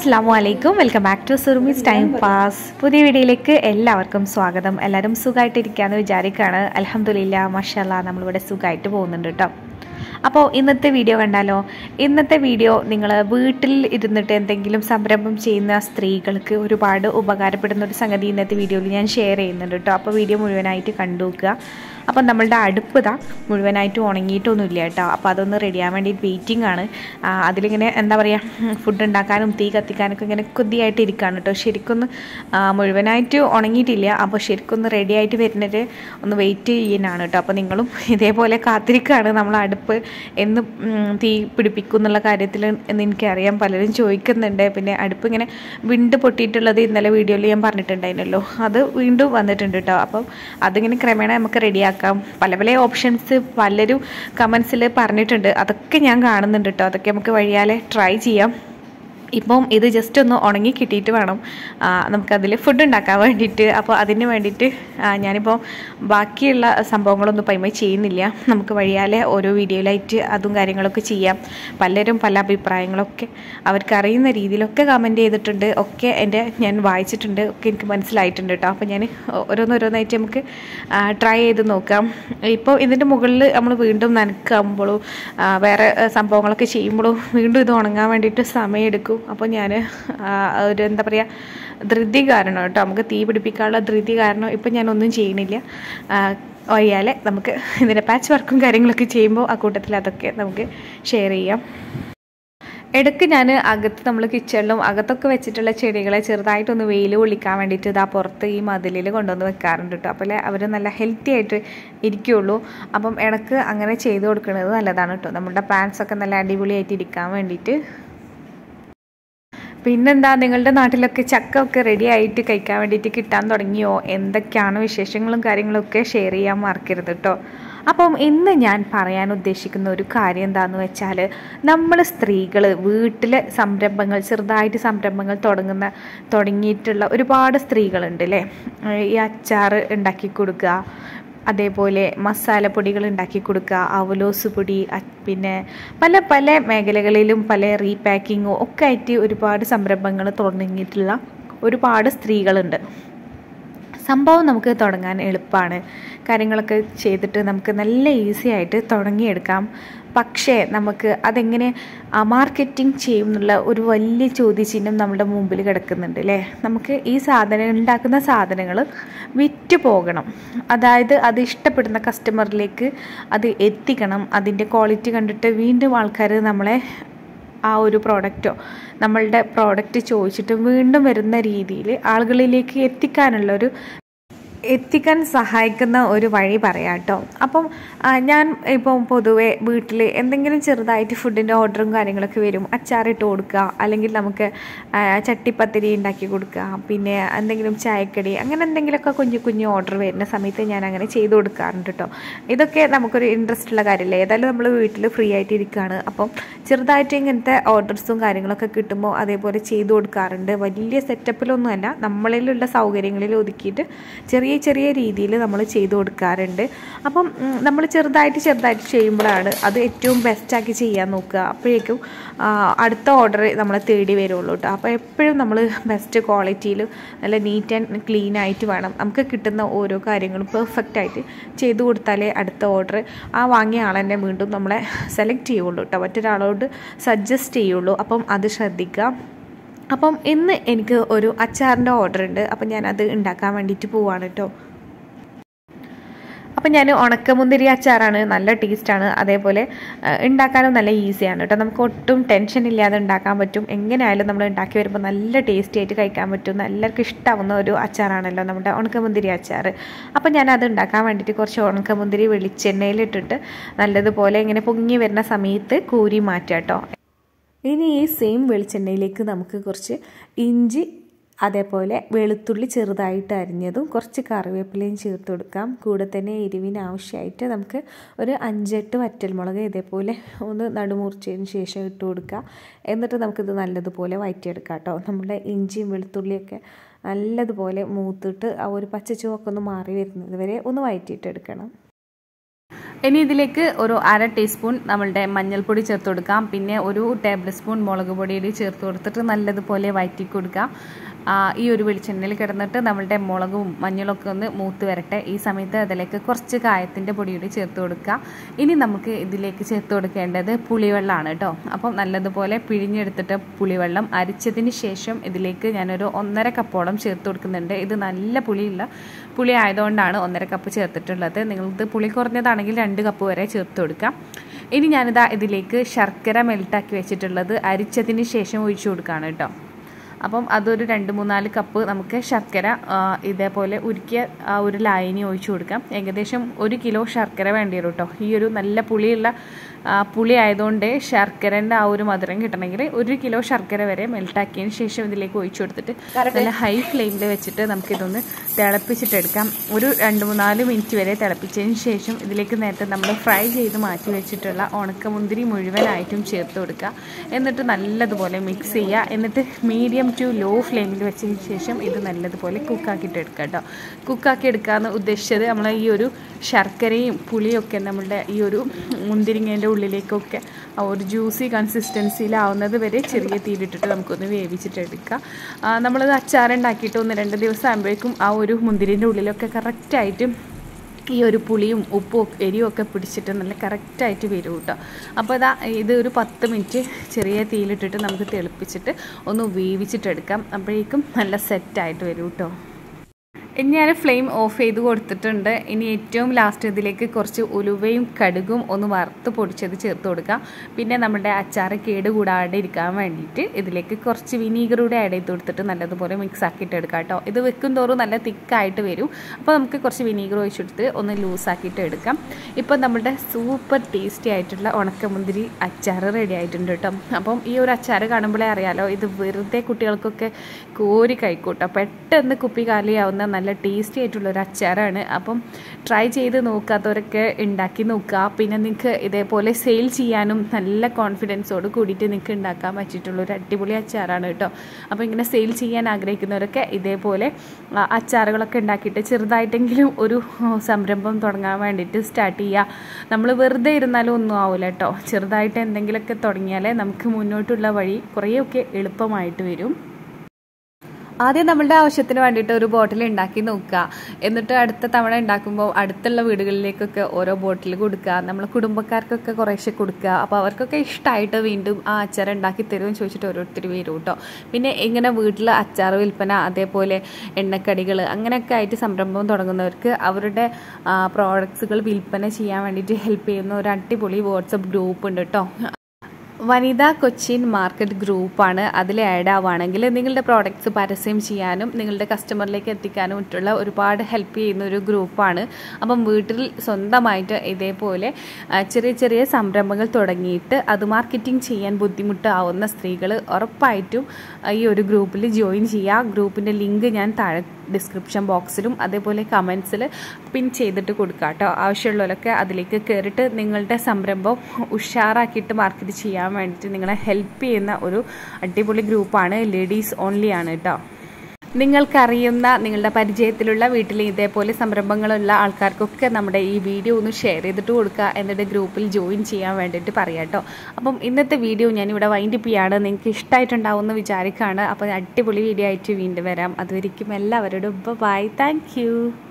അസ്സാം വലൈക്കും welcome back to Surumi's time pass പുതിയ വീഡിയോയിലേക്ക് എല്ലാവർക്കും സ്വാഗതം എല്ലാവരും സുഖമായിട്ടിരിക്കാമെന്ന് വിചാരിക്കുകയാണ് അലഹമുല്ല മഷാല്ല നമ്മളിവിടെ സുഖമായിട്ട് പോകുന്നുണ്ട് കേട്ടോ അപ്പോൾ ഇന്നത്തെ വീഡിയോ കണ്ടാലോ ഇന്നത്തെ വീഡിയോ നിങ്ങൾ വീട്ടിൽ ഇരുന്നിട്ട് എന്തെങ്കിലും സംരംഭം ചെയ്യുന്ന സ്ത്രീകൾക്ക് ഒരുപാട് ഉപകാരപ്പെടുന്ന ഒരു സംഗതി ഇന്നത്തെ വീഡിയോയിൽ ഞാൻ ഷെയർ ചെയ്യുന്നുണ്ട് കേട്ടോ അപ്പോൾ വീഡിയോ മുഴുവനായിട്ട് കണ്ടു നോക്കുക അപ്പം നമ്മളുടെ അടുപ്പ് ഇതാ മുഴുവനായിട്ട് ഉണങ്ങിയിട്ടൊന്നുമില്ല കേട്ടോ അപ്പോൾ അതൊന്ന് റെഡിയാൻ വേണ്ടി വെയിറ്റിംഗ് ആണ് ആ, അതിലിങ്ങനെ എന്താ പറയുക ഫുഡ് ഉണ്ടാക്കാനും തീ കത്തിക്കാനൊക്കെ ഇങ്ങനെ കൊതിയായിട്ട് ഇരിക്കുകയാണ് കേട്ടോ ശരിക്കൊന്ന് ആ, മുഴുവനായിട്ട് ഉണങ്ങിയിട്ടില്ല അപ്പോൾ ശരിക്കൊന്ന് റെഡി ആയിട്ട് വരുന്നത് ഒന്ന് വെയിറ്റ് ചെയ്യാനാണ് കേട്ടോ അപ്പോൾ നിങ്ങളും ഇതേപോലെ കാത്തിരിക്കുകയാണ് നമ്മൾ അടുപ്പ് എന്ന് ഉം, തീ പിടിപ്പിക്കും എന്നുള്ള കാര്യത്തിൽ എന്ന് എനിക്കറിയാം പലരും ചോദിക്കുന്നുണ്ട് പിന്നെ അടുപ്പ് ഇങ്ങനെ വിണ്ട് പൊട്ടിയിട്ടുള്ളത് ഇന്നലെ വീഡിയോയിൽ ഞാൻ പറഞ്ഞിട്ടുണ്ടായിരുന്നല്ലോ അത് വീണ്ടും വന്നിട്ടുണ്ട് കേട്ടോ അപ്പം അതിങ്ങനെ ക്രമേണ നമുക്ക് റെഡിയാക്കാം പല പല ഓപ്ഷൻസ് പലരും കമൻസിൽ പറഞ്ഞിട്ടുണ്ട് അതൊക്കെ ഞാൻ കാണുന്നുണ്ട് കേട്ടോ അതൊക്കെ നമുക്ക് വഴിയാലെ ട്രൈ ചെയ്യാം ഇപ്പം ഇത് ജസ്റ്റ് ഒന്ന് ഉണങ്ങി കിട്ടിയിട്ട് വേണം ആ, നമുക്കതിൽ ഫുഡ് ഉണ്ടാക്കാൻ വേണ്ടിയിട്ട് അപ്പോൾ അതിന് വേണ്ടിയിട്ട് ആ, ഞാനിപ്പോൾ ബാക്കിയുള്ള സംഭവങ്ങളൊന്നും പൈമ ചെയ്യുന്നില്ല നമുക്ക് വഴിയാലെ ഓരോ വീഡിയോയിലായിട്ട് അതും കാര്യങ്ങളൊക്കെ ചെയ്യാം പലരും പല അഭിപ്രായങ്ങളൊക്കെ അവർക്ക് അറിയുന്ന രീതിയിലൊക്കെ കമൻറ്റ് ചെയ്തിട്ടുണ്ട് ഒക്കെ എൻ്റെ ഞാൻ വായിച്ചിട്ടുണ്ട് ഒക്കെ എനിക്ക് മനസ്സിലായിട്ടുണ്ട് കേട്ടോ അപ്പോൾ ഞാൻ ഓരോന്നോരോന്നായിട്ട് നമുക്ക് ട്രൈ ചെയ്ത് നോക്കാം ഇപ്പോൾ ഇതിൻ്റെ മുകളിൽ നമ്മൾ വീണ്ടും നനക്കാകുമ്പോഴും ആ, വേറെ ആ, സംഭവങ്ങളൊക്കെ ചെയ്യുമ്പോഴും വീണ്ടും ഇത് ഉണങ്ങാൻ വേണ്ടിയിട്ട് സമയമെടുക്കും അപ്പോൾ ഞാൻ ഒരു എന്താ പറയുക ധൃതി കാരണം കേട്ടോ നമുക്ക് തീ പിടിപ്പിക്കാനുള്ള ധൃതി കാരണം ഇപ്പം ഞാനൊന്നും ചെയ്യണില്ല ഒയ്യാലെ നമുക്ക് ഇതിൻ്റെ പാച്ച് വർക്കും കാര്യങ്ങളൊക്കെ ചെയ്യുമ്പോൾ ആ കൂട്ടത്തിൽ അതൊക്കെ നമുക്ക് ഷെയർ ചെയ്യാം ഇടയ്ക്ക് ഞാൻ അകത്ത് നമ്മൾ കിച്ചണിലും അകത്തൊക്കെ വെച്ചിട്ടുള്ള ചെടികളെ ചെറുതായിട്ടൊന്ന് വെയിൽ കൊള്ളിക്കാൻ വേണ്ടിയിട്ട് ഇതാ പുറത്ത് ഈ മതിലിൽ കൊണ്ടുവന്ന് വെക്കാറുണ്ട് കേട്ടോ അപ്പോൾ അവർ നല്ല ഹെൽത്തി ആയിട്ട് ഇരിക്കുകയുള്ളൂ അപ്പം ഇടയ്ക്ക് അങ്ങനെ ചെയ്ത് കൊടുക്കുന്നത് നല്ലതാണ് കേട്ടോ നമ്മുടെ പ്ലാന്റ്സ് ഒക്കെ നല്ല അടിപൊളിയായിട്ട് ഇരിക്കാൻ വേണ്ടിയിട്ട് പിന്നെന്താ നിങ്ങളുടെ നാട്ടിലൊക്കെ ചക്ക ഒക്കെ റെഡി ആയിട്ട് കഴിക്കാൻ വേണ്ടിയിട്ട് കിട്ടാൻ തുടങ്ങിയോ എന്തൊക്കെയാണ് വിശേഷങ്ങളും കാര്യങ്ങളൊക്കെ ഷെയർ ചെയ്യാൻ മറക്കരുത് കേട്ടോ അപ്പം ഇന്ന് ഞാൻ പറയാൻ ഉദ്ദേശിക്കുന്ന ഒരു കാര്യം എന്താണെന്ന് വെച്ചാൽ നമ്മൾ സ്ത്രീകൾ വീട്ടിലെ സംരംഭങ്ങൾ ചെറുതായിട്ട് സംരംഭങ്ങൾ തുടങ്ങുന്ന തുടങ്ങിയിട്ടുള്ള ഒരുപാട് സ്ത്രീകളുണ്ട് അല്ലേ ഈ അച്ചാർ ഉണ്ടാക്കി കൊടുക്കുക അതേപോലെ മസാലപ്പൊടികൾ ഉണ്ടാക്കി കൊടുക്കുക അവലോസ് പൊടി അ- പിന്നെ പല പല മേഖലകളിലും പല റീപാക്കിങ്ങും ഒക്കെ ആയിട്ട് ഒരുപാട് സംരംഭങ്ങൾ തുടങ്ങിയിട്ടുള്ള ഒരുപാട് സ്ത്രീകളുണ്ട് സംഭവം നമുക്ക് തുടങ്ങാൻ എളുപ്പമാണ് കാര്യങ്ങളൊക്കെ ചെയ്തിട്ട് നമുക്ക് നല്ല ഈസി ആയിട്ട് തുടങ്ങിയെടുക്കാം പക്ഷേ നമുക്ക് അതെങ്ങനെ മാർക്കറ്റിംഗ് ചെയ്യും എന്നുള്ള ഒരു വലിയ ചോദ്യചിഹ്നം നമ്മുടെ മുമ്പിൽ കിടക്കുന്നുണ്ട് അല്ലേ നമുക്ക് ഈ സാധനം ഉണ്ടാക്കുന്ന സാധനങ്ങൾ വിറ്റ് പോകണം അതായത് അത് ഇഷ്ടപ്പെടുന്ന കസ്റ്റമറിലേക്ക് അത് എത്തിക്കണം അതിൻ്റെ ക്വാളിറ്റി കണ്ടിട്ട് വീണ്ടും ആൾക്കാർ നമ്മളെ ആ ഒരു പ്രോഡക്റ്റോ നമ്മളുടെ പ്രോഡക്റ്റ് ചോദിച്ചിട്ട് വീണ്ടും വരുന്ന രീതിയിൽ ആളുകളിലേക്ക് എത്തിക്കാനുള്ള ഒരു എത്തിക്കാൻ സഹായിക്കുന്ന ഒരു വഴി പറയാം കേട്ടോ അപ്പം ആ, ഞാൻ ഇപ്പം പൊതുവെ വീട്ടിൽ എന്തെങ്കിലും ചെറുതായിട്ട് ഫുഡിൻ്റെ ഓർഡറും കാര്യങ്ങളൊക്കെ വരും അച്ചാറിട്ട് കൊടുക്കുക അല്ലെങ്കിൽ നമുക്ക് ആ, ചട്ടിപ്പത്തിരി ഉണ്ടാക്കി കൊടുക്കുക പിന്നെ എന്തെങ്കിലും ചായക്കടി അങ്ങനെ എന്തെങ്കിലുമൊക്കെ കുഞ്ഞു കുഞ്ഞു ഓർഡർ വരുന്ന സമയത്ത് ഞാൻ അങ്ങനെ ചെയ്ത് കൊടുക്കാറുണ്ട് കേട്ടോ ഇതൊക്കെ നമുക്കൊരു ഇൻട്രസ്റ്റ് ഉള്ള കാര്യമല്ലേ ഏതായാലും നമ്മൾ വീട്ടിൽ ഫ്രീ ആയിട്ട് ഇരിക്കുകയാണ് അപ്പം ചെറുതായിട്ട് ഇങ്ങനത്തെ ഓർഡേഴ്സും കാര്യങ്ങളൊക്കെ കിട്ടുമ്പോൾ അതേപോലെ ചെയ്തു കൊടുക്കാറുണ്ട് വലിയ സെറ്റപ്പിലൊന്നുമല്ല നമ്മളിലുള്ള സൗകര്യങ്ങളിൽ ഒതുക്കിയിട്ട് ചെറിയ ചെറിയ രീതിയിൽ നമ്മൾ ചെയ്തു കൊടുക്കാറുണ്ട് അപ്പം നമ്മൾ ചെറുതായിട്ട് ചെറുതായിട്ട് ചെയ്യുമ്പോഴാണ് അത് ഏറ്റവും ബെസ്റ്റാക്കി ചെയ്യാൻ നോക്കുക അപ്പോഴേക്കും ആ, അടുത്ത ഓർഡർ നമ്മളെ തേടി വരുള്ളൂ കേട്ടോ അപ്പോൾ എപ്പോഴും നമ്മൾ ബെസ്റ്റ് ക്വാളിറ്റിയിൽ നല്ല നീറ്റ് ആൻഡ് ക്ലീൻ ആയിട്ട് വേണം നമുക്ക് കിട്ടുന്ന ഓരോ കാര്യങ്ങളും പെർഫെക്റ്റ് ആയിട്ട് ചെയ്തു കൊടുത്താലേ അടുത്ത ഓർഡർ ആ വാങ്ങിയ ആൾ തന്നെ വീണ്ടും നമ്മളെ സെലക്ട് ചെയ്യുള്ളൂ കേട്ടോ മറ്റൊരാളോട് സജസ്റ്റ് ചെയ്യുള്ളൂ അപ്പം അത് ശ്രദ്ധിക്കുക അപ്പം ഇന്ന് എനിക്ക് ഒരു അച്ചാറിൻ്റെ ഓർഡർ ഉണ്ട് അപ്പം ഞാനത് ഉണ്ടാക്കാൻ വേണ്ടിയിട്ട് പോവാണ് കേട്ടോ അപ്പം ഞാൻ ഉണക്കമുന്തിരി അച്ചാറാണ് നല്ല ടേസ്റ്റാണ് അതേപോലെ ആ, ഉണ്ടാക്കാനും നല്ല ഈസിയാണ് കേട്ടോ നമുക്ക് ഒട്ടും ടെൻഷൻ ഇല്ലാതെ ഉണ്ടാക്കാൻ പറ്റും എങ്ങനെയായാലും നമ്മൾ ഉണ്ടാക്കി വരുമ്പോൾ നല്ല ടേസ്റ്റി ആയിട്ട് കഴിക്കാൻ പറ്റും എല്ലാവർക്കും ഇഷ്ടമാവുന്ന ഒരു അച്ചാറാണല്ലോ നമ്മുടെ ഉണക്കമുന്തിരി അച്ചാർ അപ്പം ഞാൻ അത് ഉണ്ടാക്കാൻ വേണ്ടിയിട്ട് കുറച്ച് ഉണക്കമുന്തിരി വെളിച്ചെണ്ണയിലിട്ടിട്ട് നല്ലതുപോലെ ഇങ്ങനെ പൊങ്ങി വരുന്ന സമയത്ത് കൂരി മാറ്റാം കേട്ടോ ഇനി ഈ സെയിം വെളിച്ചെണ്ണയിലേക്ക് നമുക്ക് കുറച്ച് ഇഞ്ചി അതേപോലെ വെളുത്തുള്ളി ചെറുതായിട്ട് അരിഞ്ഞതും കുറച്ച് കറിവേപ്പിലയും ചേർത്ത് കൊടുക്കാം കൂടെ തന്നെ എരിവിന് ആവശ്യമായിട്ട് നമുക്ക് ഒരു അഞ്ചെട്ട് വറ്റൽമുളക് ഇതേപോലെ ഒന്ന് നടുമുറിച്ചതിന് ശേഷം ഇട്ട് കൊടുക്കുക എന്നിട്ട് നമുക്കിത് നല്ലതുപോലെ വഴറ്റിയെടുക്കാം കേട്ടോ നമ്മുടെ ഇഞ്ചിയും വെളുത്തുള്ളിയൊക്കെ നല്ലതുപോലെ മൂത്തിട്ട് ആ ഒരു പച്ച ചുവക്കൊന്ന് മാറി വരുന്നത് വരെ ഒന്ന് വഴറ്റിയിട്ടെടുക്കണം ഇനി ഇതിലേക്ക് ഒരു അര ടീസ്പൂൺ നമ്മളുടെ മഞ്ഞൾപ്പൊടി ചേർത്ത് കൊടുക്കാം പിന്നെ ഒരു ടേബിൾ സ്പൂൺ മുളക് പൊടി ചേർത്ത് കൊടുത്തിട്ട് നല്ലതുപോലെ വഴറ്റി കൊടുക്കാം ഈ ഒരു വെളിച്ചെണ്ണയിൽ കിടന്നിട്ട് നമ്മളുടെ മുളകും മഞ്ഞളൊക്കെ ഒന്ന് മൂത്ത് വരട്ടെ ഈ സമയത്ത് അതിലേക്ക് കുറച്ച് കായത്തിൻ്റെ പൊടിയൂടി ചേർത്ത് കൊടുക്കുക ഇനി നമുക്ക് ഇതിലേക്ക് ചേർത്ത് കൊടുക്കേണ്ടത് പുളിവെള്ളമാണ് കേട്ടോ അപ്പം നല്ലതുപോലെ പിഴിഞ്ഞെടുത്തിട്ട് പുളിവെള്ളം അരിച്ചതിന് ശേഷം ഇതിലേക്ക് ഞാനൊരു ഒന്നര കപ്പോളം ചേർത്ത് കൊടുക്കുന്നുണ്ട് ഇത് നല്ല പുളിയുള്ള പുളി ആയതുകൊണ്ടാണ് ഒന്നര കപ്പ് ചേർത്തിട്ടുള്ളത് നിങ്ങൾക്ക് പുളി കുറഞ്ഞതാണെങ്കിൽ രണ്ട് കപ്പ് വരെ ചേർത്ത് കൊടുക്കാം ഇനി ഞാനിതാ ഇതിലേക്ക് ശർക്കര മെൽട്ടാക്കി വെച്ചിട്ടുള്ളത് അരിച്ചതിന് ശേഷം ഒഴിച്ചു കൊടുക്കുകയാണ് കേട്ടോ അപ്പം അതൊരു രണ്ട് മൂന്നാല് കപ്പ് നമുക്ക് ശർക്കര ഇതേപോലെ ഉരുക്കിയ ആ ഒരു ലായനി ഒഴിച്ചു കൊടുക്കാം ഏകദേശം ഒരു കിലോ ശർക്കര വേണ്ടി വരും കേട്ടോ ഈ ഒരു നല്ല പുളിയുള്ള പുളി ആയതുകൊണ്ട് ശർക്കരൻ്റെ ആ ഒരു മധുരം കിട്ടണമെങ്കിൽ ഒരു കിലോ ശർക്കര വരെ മെൽട്ടാക്കിയതിന് ശേഷം ഇതിലേക്ക് ഒഴിച്ചു കൊടുത്തിട്ട് നല്ല ഹൈ ഫ്ലെയിമിൽ വെച്ചിട്ട് നമുക്കിതൊന്ന് തിളപ്പിച്ചിട്ടെടുക്കാം ഒരു രണ്ട് മൂന്നാല് മിനിറ്റ് വരെ തിളപ്പിച്ചതിന് ശേഷം ഇതിലേക്ക് നേരത്തെ നമ്മൾ ഫ്രൈ ചെയ്ത് മാറ്റി വെച്ചിട്ടുള്ള ഉണക്കമുന്തിരി മുഴുവനായിട്ടും ചേർത്ത് കൊടുക്കുക എന്നിട്ട് നല്ലതുപോലെ മിക്സ് ചെയ്യുക എന്നിട്ട് മീഡിയം ടു ലോ ഫ്ലെയിമിൽ വെച്ചതിന് ശേഷം ഇത് നല്ലതുപോലെ കുക്കാക്കിയിട്ട് എടുക്കുക കേട്ടോ കുക്കാക്കി എടുക്കാമെന്ന് ഉദ്ദേശിച്ചത് നമ്മൾ ഈ ഒരു ശർക്കരയും പുളിയൊക്കെ നമ്മളുടെ ഈ ഒരു മുന്തിരിങ്ങേൻ്റെ ഉള്ളിലേക്കൊക്കെ ആ ഒരു ജ്യൂസി കൺസിസ്റ്റൻസിയിലാവുന്നത് വരെ ചെറിയ തീയിലിട്ടിട്ട് നമുക്കൊന്ന് വേവിച്ചിട്ടെടുക്കാം നമ്മളത് അച്ചാറുണ്ടാക്കിയിട്ട് ഒന്ന് രണ്ട് ദിവസം ആകുമ്പോഴേക്കും ആ ഒരു മുന്തിരിൻ്റെ ഉള്ളിലൊക്കെ കറക്റ്റായിട്ട് ഈ ഒരു പുളിയും ഉപ്പും എരിവും ഒക്കെ പിടിച്ചിട്ട് നല്ല കറക്റ്റായിട്ട് വരും കേട്ടോ അപ്പോൾ ഇതാ ഇത് ഒരു പത്ത് മിനിറ്റ് ചെറിയ തീയിലിട്ടിട്ട് നമുക്ക് തെളിപ്പിച്ചിട്ട് ഒന്ന് വേവിച്ചിട്ടെടുക്കാം അപ്പോഴേക്കും നല്ല സെറ്റായിട്ട് വരും കേട്ടോ ഇനി ഞാൻ ഫ്ലെയിം ഓഫ് ചെയ്ത് കൊടുത്തിട്ടുണ്ട് ഇനി ഏറ്റവും ലാസ്റ്റ് ഇതിലേക്ക് കുറച്ച് ഉലുവയും കടുകും ഒന്ന് വറുത്ത് പൊടിച്ചത് ചേർത്ത് കൊടുക്കാം പിന്നെ നമ്മുടെ അച്ചാർ കേട് കൂടാതെ ഇരിക്കാൻ വേണ്ടിയിട്ട് ഇതിലേക്ക് കുറച്ച് വിനീഗർ കൂടെ ആഡ് ചെയ്ത് കൊടുത്തിട്ട് നല്ലതുപോലെ മിക്സ് ആക്കിയിട്ട് എടുക്കാം കേട്ടോ ഇത് വെക്കും തോറും നല്ല തിക്കായിട്ട് വരും അപ്പോൾ നമുക്ക് കുറച്ച് വിനീഗർ ഒഴിച്ചെടുത്ത് ഒന്ന് ലൂസാക്കിയിട്ട് എടുക്കാം ഇപ്പോൾ നമ്മുടെ സൂപ്പർ ടേസ്റ്റി ആയിട്ടുള്ള ഉണക്കമുന്തിരി അച്ചാർ റെഡി ആയിട്ടുണ്ട് കേട്ടോ അപ്പം ഈ ഒരു അച്ചാർ കാണുമ്പോഴേ അറിയാലോ ഇത് വെറുതെ കുട്ടികൾക്കൊക്കെ കോരി കഴിക്കൂട്ടോ പെട്ടെന്ന് കുപ്പി കാലിയാവുന്ന നല്ല ടേസ്റ്റി ആയിട്ടുള്ള ഒരു അച്ചാറാണ് അപ്പം ട്രൈ ചെയ്ത് നോക്കാത്തവരൊക്കെ ഉണ്ടാക്കി നോക്കുക പിന്നെ നിങ്ങൾക്ക് ഇതേപോലെ സെയിൽ ചെയ്യാനും നല്ല കോൺഫിഡൻസോട് കൂടിയിട്ട് നിങ്ങൾക്ക് ഉണ്ടാക്കാൻ പറ്റിയിട്ടുള്ള ഒരു അടിപൊളി അച്ചാറാണ് കേട്ടോ അപ്പോൾ ഇങ്ങനെ സെയിൽ ചെയ്യാൻ ആഗ്രഹിക്കുന്നവരൊക്കെ ഇതേപോലെ അച്ചാറുകളൊക്കെ ഉണ്ടാക്കിയിട്ട് ചെറുതായിട്ടെങ്കിലും ഒരു സംരംഭം തുടങ്ങാൻ വേണ്ടിയിട്ട് സ്റ്റാർട്ട് ചെയ്യുക നമ്മൾ വെറുതെ ഇരുന്നാലും ഒന്നും ആവില്ല കേട്ടോ ചെറുതായിട്ട് എന്തെങ്കിലുമൊക്കെ തുടങ്ങിയാലേ നമുക്ക് മുന്നോട്ടുള്ള വഴി കുറേയൊക്കെ എളുപ്പമായിട്ട് വരും ആദ്യം നമ്മളുടെ ആവശ്യത്തിന് വേണ്ടിയിട്ട് ഒരു ബോട്ടിൽ ഉണ്ടാക്കി നോക്കുക എന്നിട്ട് അടുത്ത തവണ ഉണ്ടാക്കുമ്പോൾ അടുത്തുള്ള വീടുകളിലേക്കൊക്കെ ഓരോ ബോട്ടിൽ കൊടുക്കുക നമ്മൾ കുടുംബക്കാർക്കൊക്കെ കുറേശ്ശെ കൊടുക്കുക അപ്പോൾ അവർക്കൊക്കെ ഇഷ്ടമായിട്ട് വീണ്ടും ആ അച്ചാർ ഉണ്ടാക്കി തരുമെന്ന് ചോദിച്ചിട്ട് ഓരോരുത്തർ വരും കേട്ടോ പിന്നെ ഇങ്ങനെ വീട്ടിൽ അച്ചാർ വിൽപ്പന അതേപോലെ എണ്ണക്കടികൾ അങ്ങനെയൊക്കെ ആയിട്ട് സംരംഭം തുടങ്ങുന്നവർക്ക് അവരുടെ പ്രോഡക്ട്സുകൾ വിൽപ്പന ചെയ്യാൻ വേണ്ടിയിട്ട് ഹെൽപ്പ് ചെയ്യുന്ന ഒരു അടിപൊളി വാട്സപ്പ് ഗ്രൂപ്പ് ഉണ്ട് കേട്ടോ വനിതാ കൊച്ചിൻ മാർക്കറ്റ് ഗ്രൂപ്പാണ് അതിൽ ആഡ് ആവുകയാണെങ്കിൽ നിങ്ങളുടെ പ്രോഡക്റ്റ്സ് പരസ്യം ചെയ്യാനും നിങ്ങളുടെ കസ്റ്റമറിലേക്ക് എത്തിക്കാനും മറ്റുള്ള ഒരുപാട് ഹെൽപ്പ് ചെയ്യുന്ന ഒരു ഗ്രൂപ്പാണ് അപ്പം വീട്ടിൽ സ്വന്തമായിട്ട് ഇതേപോലെ ചെറിയ ചെറിയ സംരംഭങ്ങൾ തുടങ്ങിയിട്ട് അത് മാർക്കറ്റിംഗ് ചെയ്യാൻ ബുദ്ധിമുട്ടാവുന്ന സ്ത്രീകൾ ഉറപ്പായിട്ടും ഈ ഒരു ഗ്രൂപ്പിൽ ജോയിൻ ചെയ്യുക ഗ്രൂപ്പിൻ്റെ ലിങ്ക് ഞാൻ താഴെ ഡിസ്ക്രിപ്ഷൻ ബോക്സിലും അതേപോലെ കമൻസിൽ പിൻ ചെയ്തിട്ട് കൊടുക്കുക കേട്ടോ ആവശ്യമുള്ളവരൊക്കെ അതിലേക്ക് കയറിയിട്ട് നിങ്ങളുടെ സംരംഭം ഉഷാറാക്കിയിട്ട് മാർക്കറ്റ് ചെയ്യാൻ വേണ്ടിയിട്ട് നിങ്ങളെ ഹെൽപ്പ് ചെയ്യുന്ന ഒരു അടിപൊളി ഗ്രൂപ്പാണ് ലേഡീസ് ഓൺലി ആണ് കേട്ടോ നിങ്ങൾക്കറിയുന്ന നിങ്ങളുടെ പരിചയത്തിലുള്ള വീട്ടിൽ ഇതേപോലെ സംരംഭങ്ങളുള്ള ആൾക്കാർക്കൊക്കെ നമ്മുടെ ഈ വീഡിയോ ഒന്ന് ഷെയർ ചെയ്തിട്ട് കൊടുക്കുക എന്നിട്ട് ഗ്രൂപ്പിൽ ജോയിൻ ചെയ്യാൻ വേണ്ടിയിട്ട് പറയാം കേട്ടോ അപ്പം ഇന്നത്തെ വീഡിയോ ഞാനിവിടെ വൈൻഡപ്പ് ചെയ്യാണ് നിങ്ങൾക്ക് ഇഷ്ടമായിട്ടുണ്ടാവുമെന്ന് വിചാരിക്കുകയാണ് അപ്പോൾ അടിപൊളി വീഡിയോ ആയിട്ട് വീണ്ടും വരാം അതുവരിക്കും എല്ലാവരോടും ബൈ താങ്ക്